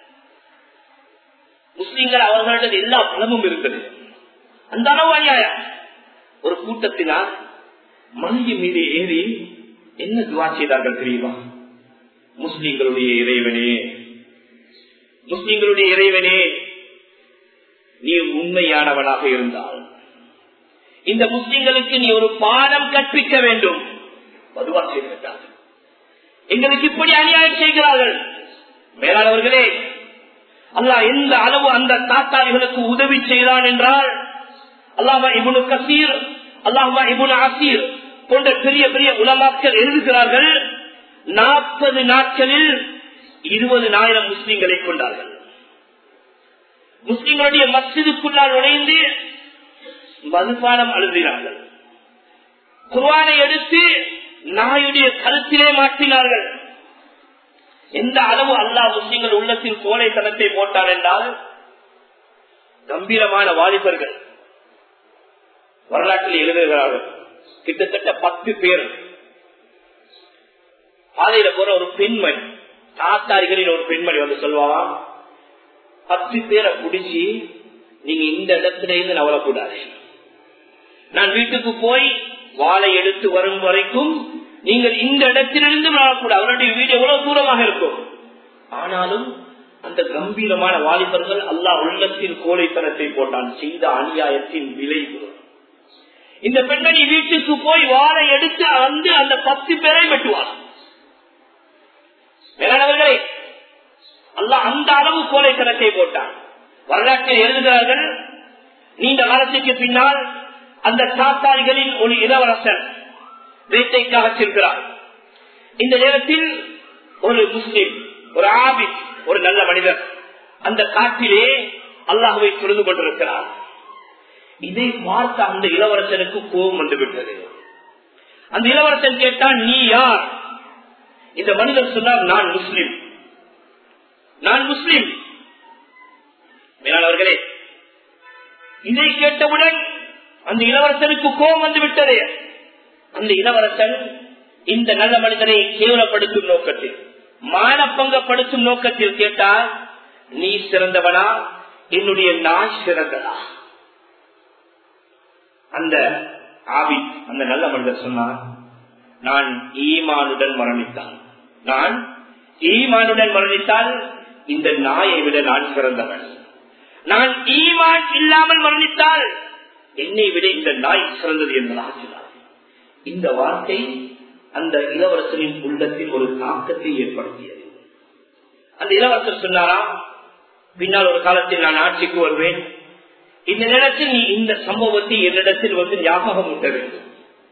முஸ்லீம்கள் அவர்களிடம் எல்லா பலமும் இருந்தது அந்த அளவு அநியாயம் ஒரு கூட்டத்தினால் மனைவி மீது ஏறி என்ன துவா செய்தார்கள் தெரியுமா முஸ்லீம்களுடைய இறைவனே முஸ்லீம்களுடைய இறைவனே நீ உண்மையானவனாக இருந்தால் இந்த முஸ்லீம்களுக்கு நீ ஒரு பாடம் கற்பிக்க வேண்டும் பதுவா செய்திருக்கிறார்கள் எங்களுக்கு இப்படி அநியாயம் செய்கிறார்கள் மேலானவர்களே அல்லா எந்த அளவு அந்த தாத்தாரிகளுக்கு உதவி செய்தான் என்றால் அல்லாஹா இபுனு கசீர் அல்லாஹா இபுனு அசீர் போன்ற பெரிய பெரிய உலமாக்கள் எழுதுகிறார்கள் நாற்பது நாட்களில் இருபதுனாயிரம் முஸ்லிம்களை கொண்டார்கள் முஸ்லிம்களுடைய மஸ்ஜிதுக்குள்ளால் நுழைந்து மதுபானம் அழுதினார்கள் குர்வானை எடுத்து நாயுடைய கருத்திலே மாற்றினார்கள் எந்த அளவு அல்லா முஸ்லிம்கள் உள்ளத்தில் கோலைத்தனத்தை போட்டார் என்றால் கம்பீரமான வாலிபர்கள் வரலாற்றில் எழுதுகிறார்கள் கிட்டத்தட்ட பத்து பேர் பாதையில போற ஒரு பெண்மணி தாத்தாரிகளின் ஒரு பெண்மணி வந்து சொல்லுவா பத்து பேரை பிடிச்சி நீங்க இந்த இடத்துல இருந்து நவரக்கூடாது நான் வீட்டுக்கு போய் வாழை எடுத்து வரும் வரைக்கும் நீங்கள் இந்த இடத்திலிருந்து வரக்கூடாது அவருடைய வீடு எவ்வளவு தூரமாக இருக்கும் ஆனாலும் அந்த கம்பீரமான வாலிபர்கள் அல்லா உள்ளத்தின் கோழைத்தனத்தை போட்டான் செய்த அநியாயத்தின் விளைவு இந்த பெண்மணி வீட்டுக்கு போய் வாழை எடுத்து வந்து அந்த பத்து பேரை வெட்டுவார் மேலானவர்களே அல்ல அந்த அளவு கோழைத்தனத்தை போட்டான் வரலாற்றில் எழுதுகிறார்கள் நீண்ட காலத்துக்கு பின்னால் அந்த சாத்தாரிகளின் ஒரு இளவரசன் வேட்டைக்காக செல்கிறார் இந்த நேரத்தில் ஒரு முஸ்லிம் ஒரு ஆபித் ஒரு நல்ல மனிதர் அந்த காட்டிலே அல்லாஹுவை தொழுது கொண்டிருக்கிறார் இதை பார்த்த அந்த இளவரசனுக்கு கோபம் வந்துவிட்டது அந்த இளவரசன் கேட்டான் நீ யார் இந்த மனிதர் சொன்னார் நான் முஸ்லிம் நான் முஸ்லிம் மேலாளர்களே இதை கேட்டவுடன் அந்த இளவரசனுக்கு கோபம் வந்து விட்டது அந்த இளவரசன் இந்த நல்ல மனிதனை கேவலப்படுத்தும் நோக்கத்தில் மானப்பங்கப்படுத்தும் நோக்கத்தில் கேட்டால் நீ சிறந்தவனா என்னுடைய நான் சிறந்ததா அந்த ஆபி அந்த நல்ல மனிதர் சொன்னார் நான் ஈமானுடன் மரணித்தான் நான் ஈமானுடன் மரணித்தால் இந்த நாயை விட நான் சிறந்தவன் நான் ஈமான் இல்லாமல் மரணித்தால் என்னை விட இந்த நாய் சிறந்தது என்பதாக சொன்னார் இந்த வார்த்தை அந்த இளவரசனின் உள்ளத்தில் ஒரு தாக்கத்தை ஏற்படுத்தியது அந்த இளவரசர் சொன்னாரா பின்னால் ஒரு காலத்தில் நான் ஆட்சிக்கு வருவேன் இந்த நேரத்தில் நீ இந்த சம்பவத்தை என்னிடத்தில் வந்து ஞாபகம் ஊட்ட வேண்டும்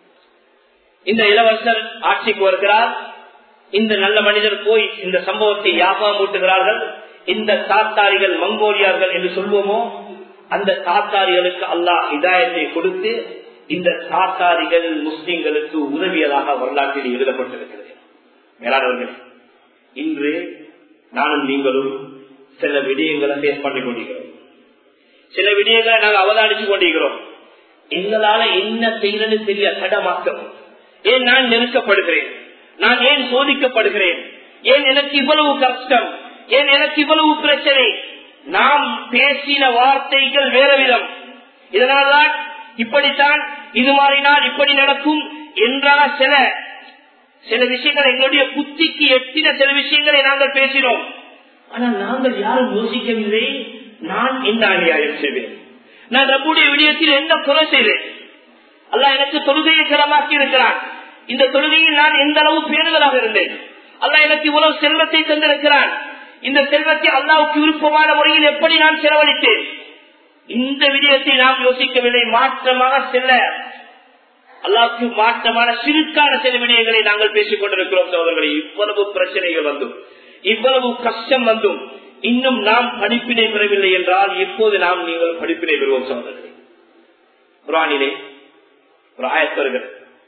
இந்த இளவரசர் ஆட்சிக்கு வருகிறார் இந்த நல்ல மனிதர் போய் இந்த சம்பவத்தை ஞாபகம் ஊட்டுகிறார்கள் இந்த தாத்தாரிகள் மங்கோலியார்கள் என்று சொல்வோமோ அந்த தாத்தாரிகளுக்கு அல்லாஹ் இதாயத்தை கொடுத்து இந்த தாத்தாரிகள் முஸ்லிம்களுக்கு உதவியதாக வரலாற்றில் எழுதப்பட்டிருக்கிறது மேலானவர்கள் இன்று நானும் நீங்களும் சில விடயங்களை பேஸ் பண்ணி கொண்டிருக்கிறோம் சில விடயங்களை நாங்கள் அவதானிச்சு கொண்டிருக்கிறோம் எங்களால என்ன செய்யறது தெரிய தடமாக்கம் ஏன் நான் நெருக்கப்படுகிறேன் நான் ஏன் சோதிக்கப்படுகிறேன் ஏன் எனக்கு இவ்வளவு கஷ்டம் ஏன் எனக்கு இவ்வளவு பிரச்சனை நாம் பேசின வார்த்தைகள் வேற விதம் இதனால்தான் இப்படித்தான் இது மாறினால் இப்படி நடக்கும் என்றால சில சில விஷயங்கள் எங்களுடைய புத்திக்கு எட்டின சில விஷயங்களை நாங்கள் பேசினோம் ஆனால் நாங்கள் யாரும் யோசிக்கவில்லை நான் என்ன அநியாயம் செய்வேன் நான் ரப்புடைய விடயத்தில் என்ன குறை செய்வேன் அல்ல எனக்கு தொழுகையை சிரமாக்கி இருக்கிறான் இந்த தொழுகையில் நான் எந்த அளவு பேணுதலாக இருந்தேன் அல்ல எனக்கு இவ்வளவு செல்வத்தை தந்திருக்கிறான் இந்த செல்வத்தை அல்லாவுக்கு விருப்பமான முறையில் எப்படி நான் செலவழித்தேன் இந்த விடயத்தை நாம் யோசிக்கவில்லை மாற்றமாக செல்ல அல்லாவுக்கு மாற்றமான சிறுக்கான சில விடயங்களை நாங்கள் பேசிக் கொண்டிருக்கிறோம் சோதர்களை இவ்வளவு பிரச்சனைகள் வந்தும் இவ்வளவு கஷ்டம் வந்தும் இன்னும் நாம் படிப்பினை பெறவில்லை என்றால் எப்போது நாம் நீங்கள் படிப்பினை பெறுவோம் சோதர்களே குரானிலே ஒரு ஆயத்தர்கள்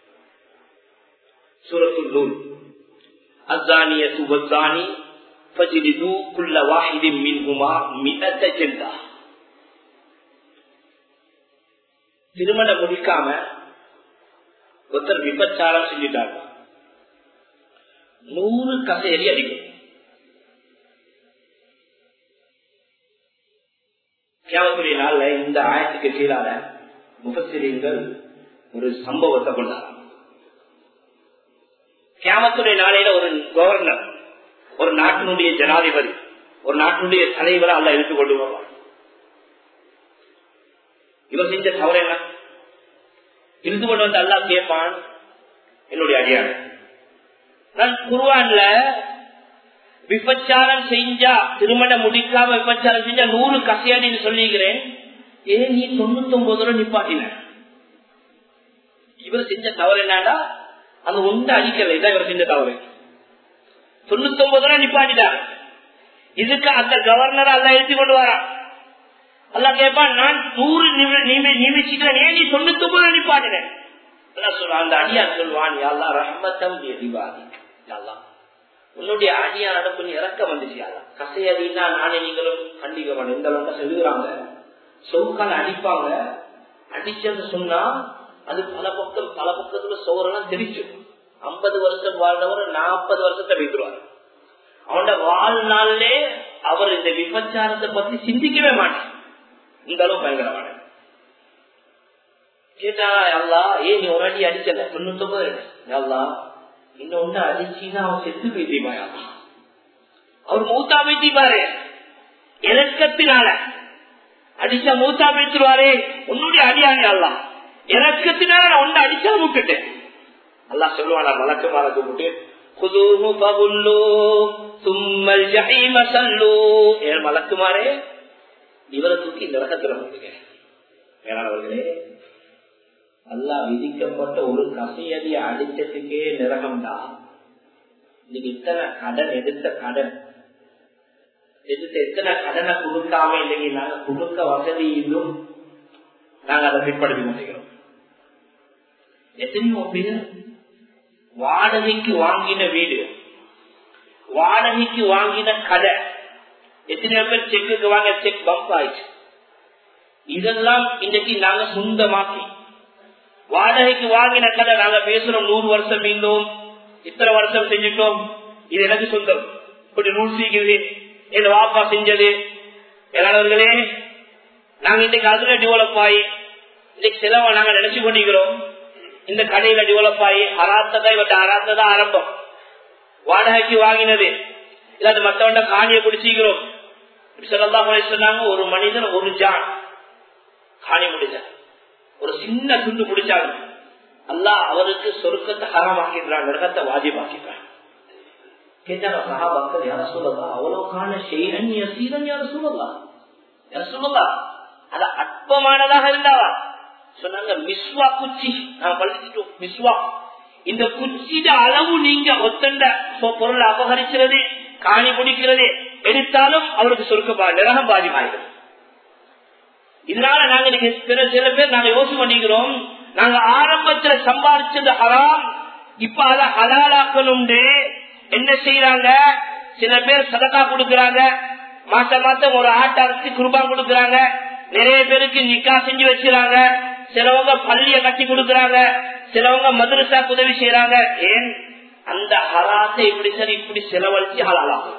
சூரத்துல் நூல் அஸ்தானிய சுபத்தானி فجلدوا كل واحد منهما مئة جلدة திருமணம் முடிக்காம ஒருத்தர் விபச்சாரம் செஞ்சிட்டாங்க நூறு கசையடி அடிக்கும் கேவக்கூடிய நாள்ல இந்த ஆயத்துக்கு கீழால முகசிரியங்கள் ஒரு சம்பவத்தை கொண்டாங்க கேமத்துடைய நாளையில ஒரு கவர்னர் ஒரு நாட்டினுடைய ஜனாதிபதி ஒரு நாட்டினுடைய தலைவரை அல்ல எடுத்துக் கொண்டு வருவார் இவர் செஞ்ச தவறு என்ன இருந்து கொண்டு வந்து அல்லா கேட்பான் என்னுடைய அடியாறு நான் குருவான்ல விபச்சாரம் செஞ்சா திருமணம் முடிக்காம விபச்சாரம் செஞ்சா நூறு கசையாடின்னு சொல்லிக்கிறேன் ஏன் நீ தொண்ணூத்தி ஒன்பதுல நிப்பாட்டின இவர் செஞ்ச தவறு என்னடா அந்த ஒன்று அடிக்கல இதான் இவர் செஞ்ச தவறு தொண்ணூத்தி ஒன்பது நிப்பாட்டிட்டார் இதுக்கு அந்த கவர்னர் அல்ல எழுதி கொண்டு வரான் அல்ல கேட்பான் நான் நூறு நியமிச்சுக்கிறேன் ஏன் நீ தொண்ணூத்தி ஒன்பது நிப்பாட்டினேன் சொல்லுவான் அந்த அடியார் சொல்லுவான் யாழ்லா ரஹ்மத்தம் எரிவாதி யாழ்லா உன்னுடைய அடியாரோட கொஞ்சம் இறக்கம் வந்துச்சு யாழ்லா கசையடினா நானே நீங்களும் கண்டிக்க மாட்டேன் இந்த அளவுக்கு செலுகிறாங்க சொவுக்கால் அடிப்பாங்க அடிச்சது சொன்னா அது பல பக்கம் பல பக்கத்துல சோறெல்லாம் தெரிச்சு ஐம்பது வருஷம் வாழ்ந்தவர் நாற்பது வருஷத்தை வைத்துருவார் அவனோட வாழ்நாள்லே அவர் இந்த விபச்சாரத்தை பத்தி சிந்திக்கவே மாட்டேன் இந்த அளவு பயங்கரமான கேட்டா அல்லா ஏன் நீ ஒரு அடி அடிச்சல தொண்ணூத்தி ஒன்பது அல்லா இன்னொன்னு அடிச்சுன்னா அவன் செத்து போயிட்டீமாயா அவர் மூத்தா போயிட்டீப்பாரு இறக்கத்தினால அடிச்சா மூத்தா போயிட்டுருவாரே உன்னுடைய அடியாங்க அல்லா இறக்கத்தினால நான் ஒன்று அடிச்சா விட்டுட்டேன் அல்லா சொல்லுவானா மலக்கு மாலை கூப்பிட்டு خذوه فغلوه ثم الجحيم صلوا ஏன் மலக்குமாரே இவரை தூக்கி நரகத்துல போடுங்க மேலானவர்களே அல்லா விதிக்கப்பட்ட ஒரு கசையடி அடிச்சதுக்கே நிரகம் தான் நீங்க இத்தனை கடன் எடுத்த கடன் எடுத்த எத்தனை கடனை கொடுக்காம இல்லைங்க நாங்க கொடுக்க வசதி இன்னும் நாங்க அதை பிற்படுத்தி கொண்டிருக்கிறோம் எத்தனையோ பேர் வாடகைக்கு வாங்கின வீடு வாடகைக்கு வாங்கின கடை எத்தனையோ பேர் செக்குக்கு வாங்க செக் பம்ப் ஆயிடுச்சு இதெல்லாம் இன்னைக்கு நாங்க சொந்தமாக்கி வாடகைக்கு வாங்கின கடை நாங்க பேசுறோம் நூறு வருஷம் மீண்டும் இத்தனை வருஷம் செஞ்சுட்டோம் இது எனக்கு சொந்தம் இப்படி ரூல் சீக்குது என் வாப்பா செஞ்சது எல்லாரவர்களே நாங்க இன்னைக்கு அதுல டெவலப் ஆகி இன்னைக்கு செலவை நாங்க நினைச்சு கொண்டிருக்கிறோம் இந்த கடையில டெவலப் ஆகி அராத்ததா இவட்ட அராத்ததா ஆரம்பம் வாடகைக்கு வாங்கினது இல்லாத மத்தவண்ட காணிய பிடிச்சிக்கிறோம் சொன்னாங்க ஒரு மனிதன் ஒரு ஜான் காணி முடிச்சான் ஒரு சின்ன துண்டு பிடிச்சாங்க அல்லா அவருக்கு சொருக்கத்தை ஹரமாக்கின்றான் நரகத்தை வாஜிபாக்கின்றான் கேட்டாங்க சகாபாக்கள் யார சொல்லலாம் அவ்வளவு காண செய்யன் சீரன் யார சொல்லலாம் யார சொல்லலாம் அது அற்பமானதாக இருந்தாவா சொன்னாங்க மிஸ்வா குச்சி நான் படிச்சுட்டோம் மிஸ்வா இந்த குச்சிட அளவு நீங்க ஒத்தண்ட பொருள் அபகரிக்கிறது காணி பிடிக்கிறது எடுத்தாலும் அவருக்கு சொருக்க நிரகம் பாதிமாயிடும் இதனால நாங்க சில சில பேர் நாங்க யோசனை பண்ணிக்கிறோம் நாங்க ஆரம்பத்துல சம்பாதிச்சது ஹராம் இப்ப அத ஹலாலாக்கணும் என்ன செய்யறாங்க சில பேர் சதக்கா கொடுக்கறாங்க மாசம் மாசம் ஒரு ஆட்டை அரைச்சு குருபான் கொடுக்கறாங்க நிறைய பேருக்கு நிக்கா செஞ்சு வச்சுறாங்க சிலவங்க பள்ளிய கட்டி கொடுக்கறாங்க சிலவங்க மதுரசா உதவி செய்யறாங்க ஏன் அந்த ஹராத்தை இப்படி சரி இப்படி செலவழிச்சு ஹலாலாகும்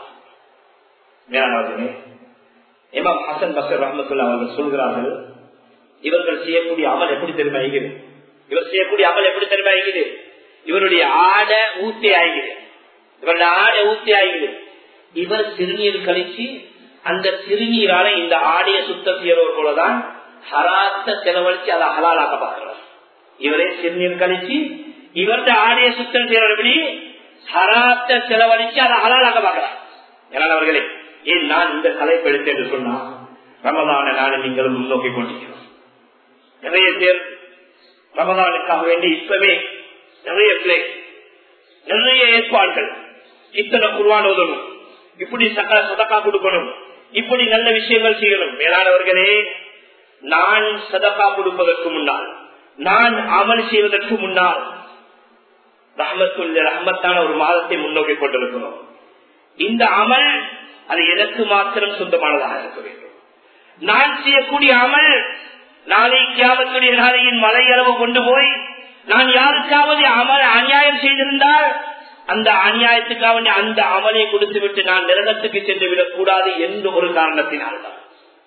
இமாம் ஹசன் பசர் ரஹமத்துல்லா அவர்கள் சொல்கிறார்கள் இவர்கள் செய்யக்கூடிய அமல் எப்படி தெரியுமா ஆகிறது இவர் செய்யக்கூடிய அமல் எப்படி தெரியுமா ஆகிறது இவருடைய ஆடை ஊத்தி ஆகிறது இவருடைய ஆடை ஊத்தி ஆகிறது இவர் சிறுநீர் கழிச்சு அந்த சிறுநீரால இந்த ஆடைய சுத்தம் செய்யறவர் போலதான் ஹராத்த செலவழிச்சு அதை ஹலாலாக்க பார்க்கிறார் இவரே சிறுநீர் கழிச்சு இவருடைய ஆடைய சுத்தம் செய்யறபடி ஹராத்த செலவழிச்சு அதை ஹலாலாக்க பார்க்கிறார் அவர்களே ஏன் நான் இந்த தலைப்பு எடுத்து என்று சொன்னா ரமதான நாளை நீங்களும் முன்னோக்கி கொண்டிருக்கிறோம் நிறைய பேர் ரமதானுக்காக வேண்டி இப்பவே நிறைய பேர் நிறைய ஏற்பாடுகள் இத்தனை குருவான் ஓதணும் இப்படி சக்கர சதக்கா கொடுக்கணும் இப்படி நல்ல விஷயங்கள் செய்யணும் மேலானவர்களே நான் சதக்கா கொடுப்பதற்கு முன்னால் நான் அமல் செய்வதற்கு முன்னால் ரஹமத்துள்ள ரஹமத்தான ஒரு மாதத்தை முன்னோக்கி கொண்டிருக்கிறோம் இந்த அமல் அது எனக்கு மாத்திரம் சொந்தமானதாக இருக்க வேண்டும் நான் செய்யக்கூடிய அமல் நாளை கியாமத்துடைய நாளையின் மலையளவு கொண்டு போய் நான் யாருக்காவது அமல் அநியாயம் செய்திருந்தால் அந்த அநியாயத்துக்காக அந்த அமலை கொடுத்து விட்டு நான் நிரகத்துக்கு சென்று விடக் கூடாது என்ற ஒரு காரணத்தினால் தான்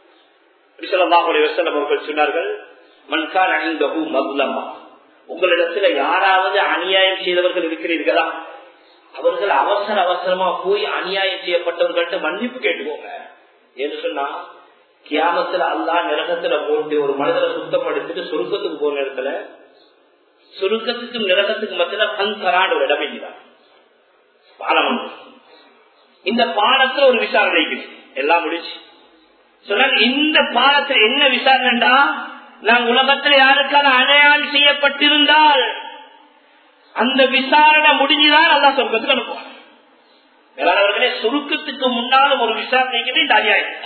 அவர்கள் சொன்னார்கள் மன்கான் அணிந்தகு மகுலமா உங்களிடத்துல யாராவது அநியாயம் செய்தவர்கள் இருக்கிறீர்களா அவர்கள் அவசர அவசரமா போய் அநியாயம் செய்யப்பட்டவர்கள்ட்ட மன்னிப்பு கேட்டுக்கோங்க என்று சொன்னா கியாமத்துல அல்லா நிரகத்துல போட்டு ஒரு மனிதரை சுத்தப்படுத்திட்டு சுருக்கத்துக்கு போற இடத்துல சுருக்கத்துக்கும் நிரகத்துக்கு மத்தியில பங்கரான ஒரு இடம் இல்லைதான் பாலம் இந்த பாலத்துல ஒரு விசாரணை இருக்குது எல்லாம் முடிச்சு சொன்னாங்க இந்த பாலத்துல என்ன விசாரணைடா நான் உலகத்துல யாருக்கான அநியாயம் செய்யப்பட்டிருந்தால் அந்த விசாரணை முடிஞ்சுதான் நல்லா சொர்க்கத்துக்கு அனுப்புவாங்க அவர்களே சுருக்கத்துக்கு முன்னாலும் ஒரு விசாரணைக்கு இந்த அநியாயம்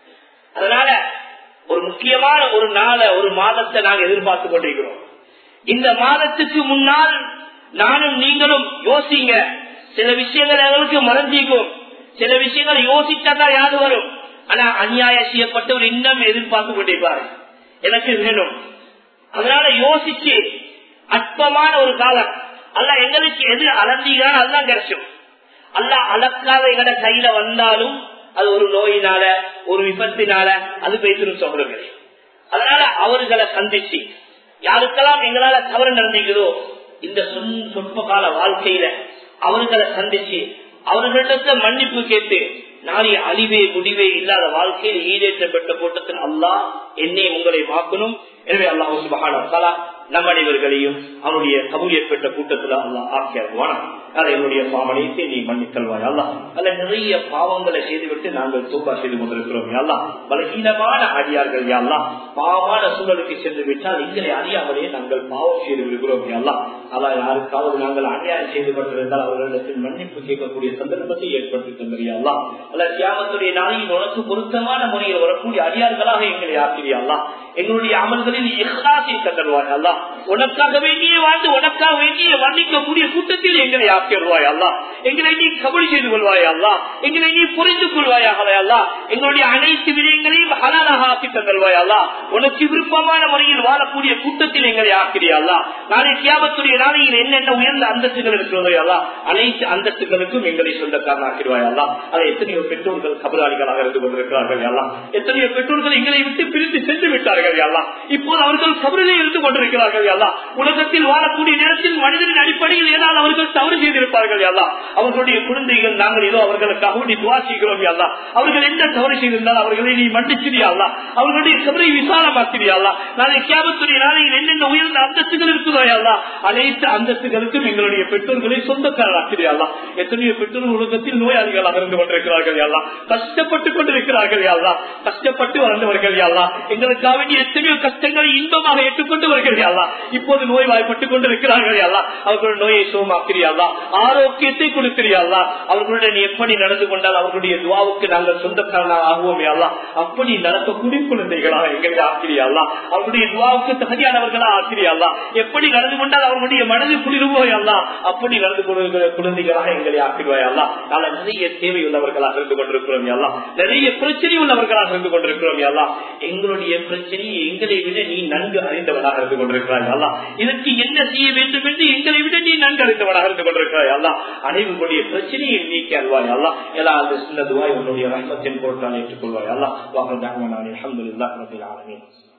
அதனால ஒரு முக்கியமான ஒரு நாளை ஒரு மாதத்தை நாங்கள் எதிர்பார்த்து கொண்டிருக்கிறோம் இந்த மாதத்துக்கு முன்னால் நானும் நீங்களும் யோசிங்க சில விஷயங்கள் எங்களுக்கு மறைஞ்சிக்கும் சில விஷயங்கள் யோசிச்சாதான் யாரு வரும் ஆனா அநியாயம் செய்யப்பட்டவர் இன்னும் எதிர்பார்த்து கொண்டிருப்பாரு எனக்கு வேணும் அதனால யோசிச்சு அற்பமான ஒரு காலம் அல்ல எங்களுக்கு எது அலந்தீங்கன்னா அதுதான் கிடைச்சும் அல்ல அளக்காத எங்கட கையில வந்தாலும் அது ஒரு நோயினால ஒரு விபத்தினால அது பேசணும் சொல்றேன் அதனால அவர்களை சந்திச்சு யாருக்கெல்லாம் எங்களால தவறு நடந்தீங்களோ இந்த சொற்ப கால வாழ்க்கையில அவர்களை சந்திச்சு அவர்களிடத்த மன்னிப்பு கேட்டு நாளைய அழிவே முடிவே இல்லாத வாழ்க்கையில் ஈடேற்றம் பெற்ற கூட்டத்தில் அல்லாஹ் என்னை உங்களை வாக்கணும் எனவே அல்லாஹ் சுபகான நம் அனைவர்களையும் அவனுடைய கபூல் ஏற்பட்ட கூட்டத்தில் அல்லாஹ் ஆக்கியாருவானா அதை என்னுடைய பாவனைத்தை நீ மன்னித்தல்வாய் அல்லா அல்ல நிறைய பாவங்களை செய்துவிட்டு நாங்கள் தூக்கா செய்து கொண்டிருக்கிறோம் அல்லா பலகீனமான அடியார்கள் யாழ்லா பாவமான சூழலுக்கு சென்று விட்டால் எங்களை அறியாமலே நாங்கள் பாவம் செய்து விடுகிறோம் அல்லா அல்லா யாருக்காவது நாங்கள் அநியாயம் செய்து கொண்டிருந்தால் அவர்களிடத்தில் மன்னிப்பு கேட்கக்கூடிய சந்தர்ப்பத்தை ஏற்படுத்தி தந்திரியா அல்ல தியாகத்துடைய நாளையில் உனக்கு பொருத்தமான முறையில் வரக்கூடிய அடியார்களாக எங்களை ஆக்கிரியா எங்களுடைய அமல்களில் இஹ்லாசை தந்தருவாய் அல்லா உனக்காக வேண்டிய வாழ்ந்து உனக்காக வேண்டிய வர்ணிக்கக்கூடிய கூட்டத்தில் எங்களை ஆக்கிடுவாய் அல்லா எங்களை நீ கபடி செய்து கொள்வாய் அல்லா எங்களை நீ புரிந்து கொள்வாயாக அல்லா எங்களுடைய அனைத்து விடயங்களையும் ஹலாலாக ஆக்கி தந்தல்வாய் அல்லா உனக்கு விருப்பமான முறையில் வாழக்கூடிய கூட்டத்தில் எங்களை ஆக்கிறியா அல்லா நாளை தியாகத்துடைய நாளையில் என்னென்ன உயர்ந்த அந்தஸ்துகள் இருக்கிறதோ அல்லா அனைத்து அந்தஸ்துகளுக்கும் எங்களை சொந்தக்காரன் ஆக்கிடுவாய் அல்லா அதை எத்தனையோ பெற்றோர்கள் கபலாளிகளாக இருந்து கொண்டிருக்கிறார்கள் அல்லா எத்தனையோ பெற்றோர்கள் எங்களை விட்டு பிரித்து சென்று விட்டார்கள் அல்லா இப்போது அவர்கள் கபரிலே இருந்து கொண்டிருக்கிறார்கள் அல்லா உலகத்தில் வாழக்கூடிய நேரத்தில் மனிதனின் அடிப்படையில் ஏதாவது அவர்கள் தவறு செய்திருப்பார்கள் அல்லா அவர்களுடைய குழந்தைகள் நாங்கள் ஏதோ அவர்களுக்காக வேண்டி துவா செய்கிறோம் அல்லா அவர்கள் எந்த தவறு செய்திருந்தால் அவர்களை நீ மன்னிச்சிரியா அல்லா அவர்களுடைய கபரை விசாலமாக்கிறியா அல்லா நாளை கேபத்துடைய நாளையில் என்னென்ன உயர்ந்த அந்தஸ்துகள் இருக்குதோ அல்லா அனைத்து அந்தஸ்துகளுக்கும் எங்களுடைய பெற்றோர்களை சொந்தக்காரராக்கிறியா அல்லா எத்தனையோ பெற்றோர் உலகத்தில் நோயாளிகளாக இருந்து கொண்டிருக்கிறார்கள் அல்லா கஷ்டப்பட்டுக் கொண்டிருக்கிறார்கள் அல்லா கஷ்டப்பட்டு வளர்ந்தவர்கள் அல்லா எங்களுக்காக வேண்டிய எத்தனையோ கஷ்டங்களை இன்பமாக ஏற்றுக்கொண்டவர்கள் அல்லா இப்போது நோய் வாய்ப்பட்டுக் கொண்டிருக்கிறார்கள் அல்லா அவர்கள் நோயை சுகமாக்கிறியாளா ஆரோக்கியத்தை கொடுக்கிறியாளா அவர்களுடன் எப்படி நடந்து கொண்டால் அவர்களுடைய துவாவுக்கு நாங்கள் சொந்தக்காரனாக ஆகுவோமே அல்லா அப்படி நடக்கக்கூடிய குழந்தைகளாக எங்களை ஆக்கிரியாளா அவர்களுடைய துவாவுக்கு தகுதியானவர்களா ஆக்கிரியாளா எப்படி நடந்து கொண்டால் அவர்களுடைய மனது குளிர்வோய் அல்லா அப்படி நடந்து கொள்கிற குழந்தைகளாக எங்களை ஆக்கிடுவாய் அல்லா நாள நிறைய தேவை உள்ளவர்களாக இருந்து கொண்டிருக்கிறோம் அல்லா நிறைய பிரச்சனை உள்ளவர்களாக இருந்து கொண்டிருக்கிறோம் அல்லா எங்களுடைய பிரச்சனையை எங்களை விட நீ நன்கு அறிந்தவனாக இருந்து கொண்டிருக்கிறாய் அல்லா இதற்கு என்ன செய்ய வேண்டும் என்று எங்களை விட நீ நன்கு அறிந்தவனாக இருந்து கொண்டிருக்கிறாய் அல்லா அனைவருடைய பிரச்சனையை நீக்கி அல்வாய் அல்லா எல்லா அந்த சின்ன துவாய் உன்னுடைய ரஹ்மத்தின் பொருட்டால் ஏற்றுக்கொள்வாய் அல்லா வாங்க அலமதுல்லா ரபில் ஆலமீன்